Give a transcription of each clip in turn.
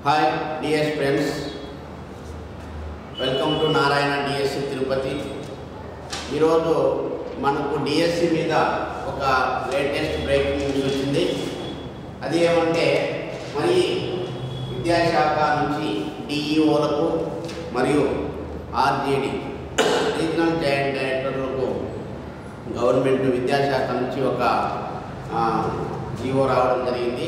hi DS friends welcome to Narayana DSC Tirupati ఈరోజు మనకు DSC మీద ఒక లేటెస్ట్ బ్రేకింగ్ న్యూస్ వచ్చింది అది ఏమంటే మరి విద్యాశాఖ నుంచి డిఈఓలకు మరియు ఆర్జేడి రీజనల్ జాయింట్ డైరెక్టర్లకు గవర్నమెంట్ విద్యాశాఖ నుంచి ఒక జీవో రావడం జరిగింది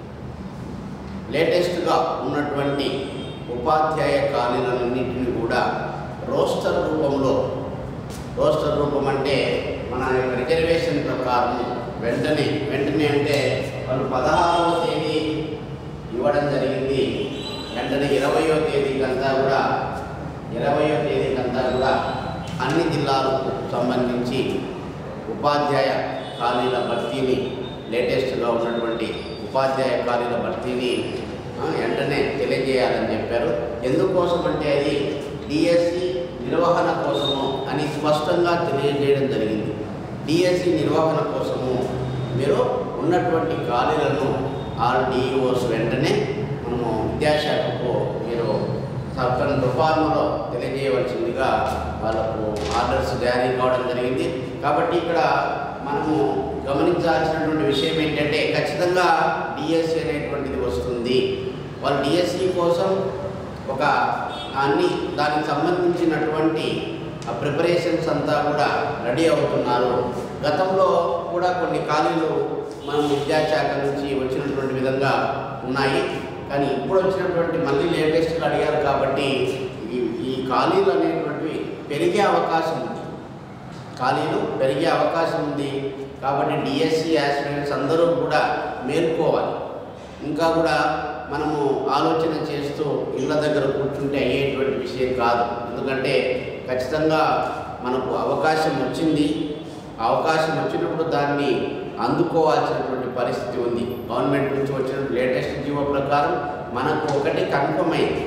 లేటెస్ట్గా ఉన్నటువంటి ఉపాధ్యాయ ఖాళీలన్నింటినీ కూడా రోస్టర్ రూపంలో రోస్టర్ రూపం అంటే మన యొక్క రిజర్వేషన్ ప్రకారం వెంటనే వెంటనే అంటే వాళ్ళు పదహారవ తేదీ ఇవ్వడం జరిగింది వెంటనే ఇరవయో తేదీకంతా కూడా ఇరవయో తేదీకంతా కూడా అన్ని జిల్లాలకు సంబంధించి ఉపాధ్యాయ ఖాళీల భర్తీని లేటెస్ట్గా ఉన్నటువంటి ఉపాధ్యాయ ఖాళీల భర్తీని ఆ, వెంటనే తెలియజేయాలని చెప్పారు ఎందుకోసం అంటే అది డిఎస్సి నిర్వహణ కోసము అని స్పష్టంగా తెలియజేయడం జరిగింది డిఎస్సి నిర్వహణ కోసము మీరు ఉన్నటువంటి ఖాళీలను ఆర్డిఓస్ వెంటనే మనము విద్యాశాఖకు మీరు సర్కన్ తుఫానులో తెలియజేయవలసిందిగా వాళ్ళకు ఆర్డర్స్ జారీ కావడం జరిగింది కాబట్టి ఇక్కడ మనము గమనించాల్సినటువంటి విషయం ఏంటంటే ఖచ్చితంగా డిఎస్సి అనేటువంటిది వస్తుంది వాళ్ళు డిఎస్సి కోసం ఒక అన్ని దానికి సంబంధించినటువంటి ప్రిపరేషన్స్ అంతా కూడా రెడీ అవుతున్నారు గతంలో కూడా కొన్ని ఖాళీలు మనం విద్యాశాఖ నుంచి వచ్చినటువంటి విధంగా ఉన్నాయి కానీ ఇప్పుడు వచ్చినటువంటి మళ్ళీ లేటెస్ట్గా అడిగారు కాబట్టి ఈ ఈ ఖాళీలు అనేటువంటివి పెరిగే అవకాశం ఉంది ఖాళీలు పెరిగే అవకాశం ఉంది కాబట్టి డిఎస్సి యాస్పిరెంట్స్ అందరూ కూడా మేల్కోవాలి ఇంకా కూడా మనము ఆలోచన చేస్తూ ఇళ్ళ దగ్గర కూర్చుంటే అయ్యేటువంటి విషయం కాదు ఎందుకంటే ఖచ్చితంగా మనకు అవకాశం వచ్చింది ఆ అవకాశం వచ్చినప్పుడు దాన్ని అందుకోవాల్సినటువంటి పరిస్థితి ఉంది గవర్నమెంట్ నుంచి వచ్చిన లేటెస్ట్ జీవో ప్రకారం మనకు ఒకటి కన్ఫర్మ్ అయింది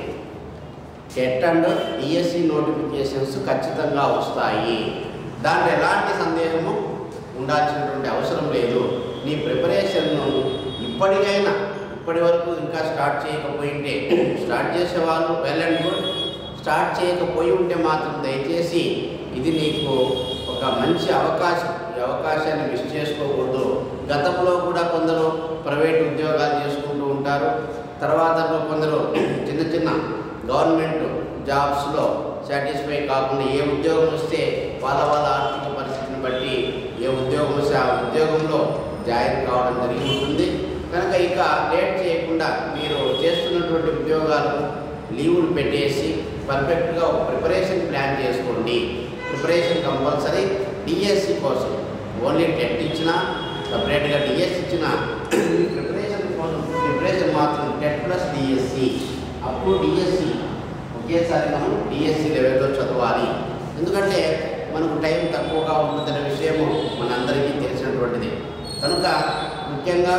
టెట్ అండ్ డిఎస్సి నోటిఫికేషన్స్ ఖచ్చితంగా వస్తాయి దాంట్లో ఎలాంటి సందేహము ఉండాల్సినటువంటి అవసరం లేదు నీ ప్రిపరేషన్ను ఇప్పటికైనా ఇప్పటి వరకు ఇంకా స్టార్ట్ చేయకపోయింటే స్టార్ట్ చేసేవాళ్ళు వెల్ అండ్ గుడ్ స్టార్ట్ చేయకపోయి ఉంటే మాత్రం దయచేసి ఇది నీకు ఒక మంచి అవకాశం ఈ అవకాశాన్ని మిస్ చేసుకోకూడదు గతంలో కూడా కొందరు ప్రైవేట్ ఉద్యోగాలు చేసుకుంటూ ఉంటారు తర్వాత కొందరు చిన్న చిన్న గవర్నమెంట్ జాబ్స్లో సాటిస్ఫై కాకుండా ఏ ఉద్యోగం వస్తే వాళ్ళ వాళ్ళ ఆర్థిక పరిస్థితిని బట్టి ఏ ఉద్యోగం వస్తే ఆ ఉద్యోగంలో జాయిన్ కావడం జరిగి ఉంటుంది కనుక ఇక లేట్ చేయకుండా మీరు చేస్తున్నటువంటి ఉద్యోగాలు లీవులు పెట్టేసి పర్ఫెక్ట్గా ఒక ప్రిపరేషన్ ప్లాన్ చేసుకోండి ప్రిపరేషన్ కంపల్సరీ డిఎస్సి కోసం ఓన్లీ టెట్ ఇచ్చినా సపరేట్గా డిఎస్సి ఇచ్చినా ప్రిపరేషన్ కోసం ప్రిపరేషన్ మాత్రం TET plus DSC up to DSC ఒకేసారి మనం డిఎస్సి లెవెల్లో చదవాలి ఎందుకంటే మనకు టైం తక్కువగా ఉంటుందనే విషయము మనందరికీ తెలిసినటువంటిది కనుక ముఖ్యంగా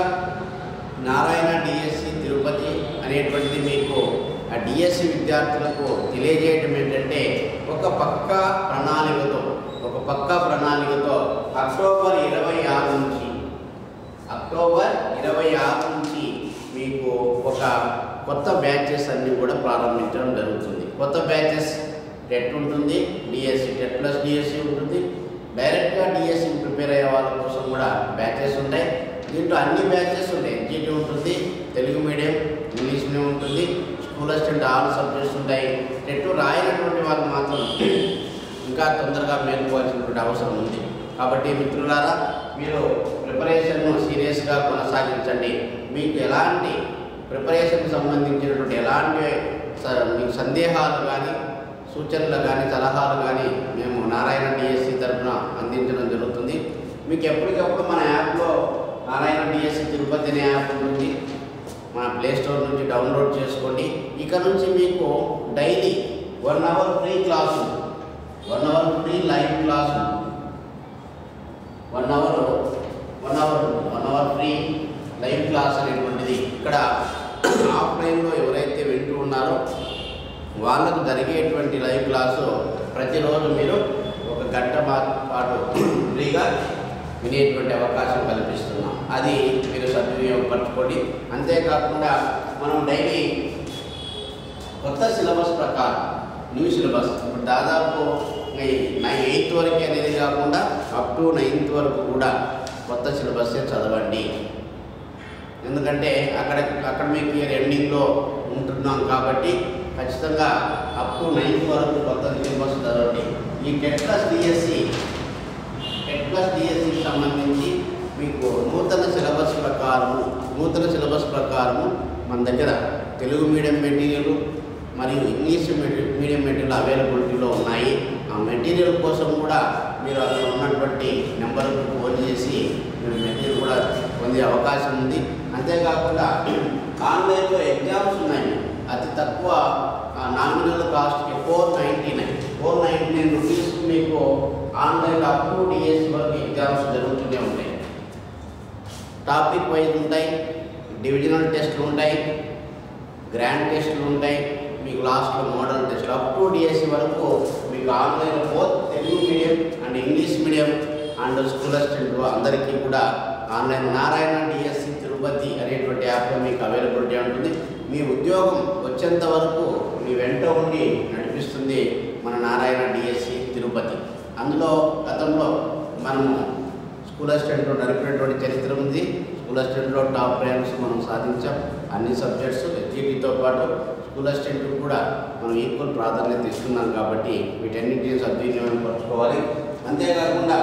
నారాయణ డిఎస్సి తిరుపతి అనేటువంటిది మీకు ఆ డిఎస్సి విద్యార్థులకు తెలియజేయటం ఏంటంటే ఒక పక్క ప్రణాళికతో ఒక పక్క ప్రణాళికతో అక్టోబర్ ఇరవై ఆరు నుంచి అక్టోబర్ ఇరవై ఆరు నుంచి మీకు ఒక కొత్త బ్యాచెస్ అన్నీ కూడా ప్రారంభించడం జరుగుతుంది కొత్త బ్యాచెస్ టెట్ ఉంటుంది డిఎస్సి టెట్ ప్లస్ డిఎస్సి ఉంటుంది డైరెక్ట్గా డిఎస్సి ప్రిపేర్ అయ్యే వాళ్ళ కోసం కూడా బ్యాచెస్ ఉంటాయి దీంట్లో అన్ని బ్యాచెస్ ఉంటాయి ఎన్జిటి ఉంటుంది తెలుగు మీడియం ఇంగ్లీష్ మీడియం ఉంటుంది స్కూల్ అసిస్టెంట్ ఆల్ సబ్జెక్ట్స్ ఉంటాయి టెట్ రాయనటువంటి వాళ్ళు మాత్రం ఇంకా తొందరగా మేలుకోవాల్సినటువంటి అవసరం ఉంది కాబట్టి మిత్రులారా మీరు ప్రిపరేషన్ను సీరియస్గా కొనసాగించండి మీకు ఎలాంటి ప్రిపరేషన్కి సంబంధించినటువంటి ఎలాంటి స- మీకు సందేహాలు కానీ సూచనలు కానీ సలహాలు కానీ మేము నారాయణ డిఎస్సి తరఫున అందించడం జరుగుతుంది మీకు ఎప్పటికప్పుడు మన యాప్లో నారాయణ డిఎస్సి తిరుపతి అనే యాప్ ఉంటుంది మన ప్లే స్టోర్ నుంచి డౌన్లోడ్ చేసుకోండి ఇక నుంచి మీకు daily one hour free class ఉంది one hour free live class ఉంది one hour one hour one hour free live class అనేటువంటిది ఇక్కడ ఆఫ్లైన్లో ఎవరైతే వింటూ ఉన్నారో వాళ్ళకు జరిగేటువంటి లైవ్ క్లాసు ప్రతిరోజు మీరు ఒక గంట మా- పాటు ఫ్రీగా వినేటువంటి అవకాశం కల్పిస్తున్నాం అది మీరు సద్వినియోగపరచుకోండి అంతేకాకుండా మనం డైలీ కొత్త సిలబస్ ప్రకారం న్యూ సిలబస్ ఇప్పుడు దాదాపు ఎయిత్ వరకు అనేది కాకుండా అప్ టు నైన్త్ వరకు కూడా కొత్త సిలబస్సే చదవండి ఎందుకంటే అక్కడ అకాడమిక్ ఇయర్ ఎండింగ్లో ఉంటున్నాం కాబట్టి ఖచ్చితంగా అప్ టు నైన్త్ వరకు కొత్త సిలబస్ చదవండి ఈ TET plus DSC TET plus డిఎస్సికి సంబంధించి మీకు నూతన సిలబస్ ప్రకారము నూతన సిలబస్ ప్రకారము మన దగ్గర తెలుగు మీడియం మెటీరియల్ మరియు ఇంగ్లీష్ మెటీ- మీడియం మెటీరియల్ అవైలబిలిటీలో ఉన్నాయి ఆ మెటీరియల్ కోసం కూడా మీరు అక్కడ ఉన్నటువంటి నెంబర్కు ఫోన్ చేసి మీరు మెటీరియల్ కూడా పొందే అవకాశం ఉంది అంతేకాకుండా ఆన్లైన్లో ఎగ్జామ్స్ ఉన్నాయి అతి తక్కువ నామినల్ కాస్ట్కి four ninety nine four ninety nine rupees మీకు ఆన్లైన్ అప్ టు డిఎస్ వరకు ఎగ్జామ్స్ జరుగుతూనే ఉంటాయి టాపిక్ వైజ్ ఉంటాయి డివిజనల్ టెస్ట్లు ఉంటాయి గ్రాండ్ టెస్ట్లు ఉంటాయి మీకు లాస్ట్లో model test up to DSC వరకు మీకు online both Telugu medium and English medium and school assistant అందరికీ కూడా ఆన్లైన్ నారాయణ డిఎస్సి తిరుపతి అనేటువంటి యాప్లో మీకు అవైలబిలిటీ ఉంటుంది మీ ఉద్యోగం వచ్చేంత వరకు మీ వెంట ఉండి నడిపిస్తుంది మన నారాయణ డిఎస్సి తిరుపతి అందులో గతంలో మనము స్కూల్ అసిస్టెంట్లో నడిపినటువంటి చరిత్ర ఉంది స్కూల్ అసిస్టెంట్లో టాప్ ర్యాంక్స్ మనం సాధించాం అన్ని సబ్జెక్ట్స్ హెచ్ఈటీతో పాటు స్కూల్ అసిస్టెంట్ కూడా మనం ఈక్వల్ ప్రాధాన్యత ఇస్తున్నాం కాబట్టి వీటన్నిటిని సద్వినియోగం పరచుకోవాలి అంతేకాకుండా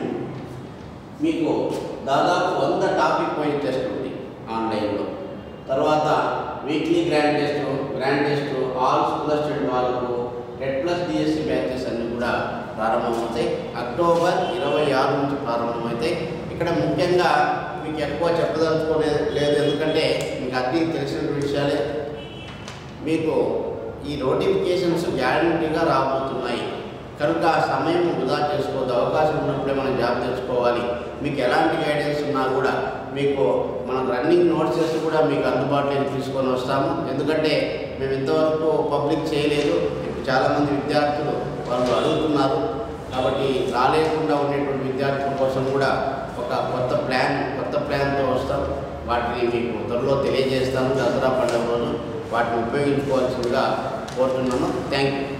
మీకు దాదాపు వంద టాపిక్ వైజ్ టెస్ట్ ఉంది ఆన్లైన్లో తర్వాత weekly grand test grand test all school assistant వాళ్ళకు టెట్ ప్లస్ డిఎస్సి బ్యాచెస్ అన్నీ కూడా ప్రారంభమవుతాయి అక్టోబర్ ఇరవై ఆరు నుంచి ప్రారంభమవుతాయి ఇక్కడ ముఖ్యంగా మీకు ఎక్కువ చెప్పదలుచుకోలేదు లేదు ఎందుకంటే మీకు అన్నీ తెలిసిన విషయాలే మీకు ఈ నోటిఫికేషన్స్ గ్యారంటీగా రాబోతున్నాయి కనుక ఆ సమయం వృధా చేసుకోవద్దు అవకాశం ఉన్నప్పుడే మనం జాబ్ తెచ్చుకోవాలి మీకు ఎలాంటి గైడెన్స్ ఉన్నా కూడా మీకు మన రన్నింగ్ నోట్సెస్ కూడా మీకు అందుబాటులోకి తీసుకొని వస్తాము ఎందుకంటే మేము ఇంతవరకు పబ్లిక్ చేయలేదు ఇప్పుడు చాలామంది విద్యార్థులు వాళ్ళు అడుగుతున్నారు కాబట్టి రాలేకుండా ఉండేటువంటి విద్యార్థుల కోసం కూడా ఒక కొత్త ప్లాన్ కొత్త ప్లాన్తో వస్తాం వాటిని మీకు త్వరలో తెలియజేస్తాను దసరా పండుగ రోజు వాటిని ఉపయోగించుకోవాల్సిందిగా కోరుతున్నాను థ్యాంక్ యూ